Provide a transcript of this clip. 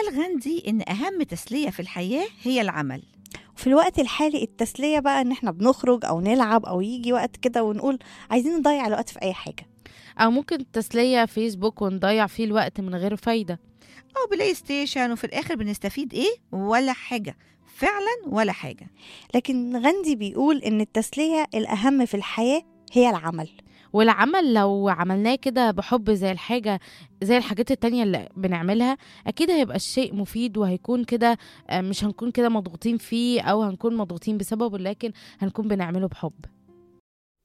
قال غاندي إن أهم تسلية في الحياة هي العمل وفي الوقت الحالي التسلية بقى ان احنا بنخرج او نلعب او يجي وقت كده ونقول عايزين نضيع الوقت في اي حاجة أو ممكن التسلية فيسبوك ونضيع فيه الوقت من غير فايدة أو بلاي ستيشن وفي الآخر بنستفيد إيه ولا حاجة فعلا ولا حاجة لكن غاندي بيقول ان التسلية الاهم في الحياة هي العمل والعمل لو عملناه كده بحب زي الحاجة زي الحاجات التانية اللي بنعملها أكيد هيبقى الشيء مفيد وهيكون كده آه، مش هنكون كده مضغوطين فيه أو هنكون مضغوطين بسببه لكن هنكون بنعمله بحب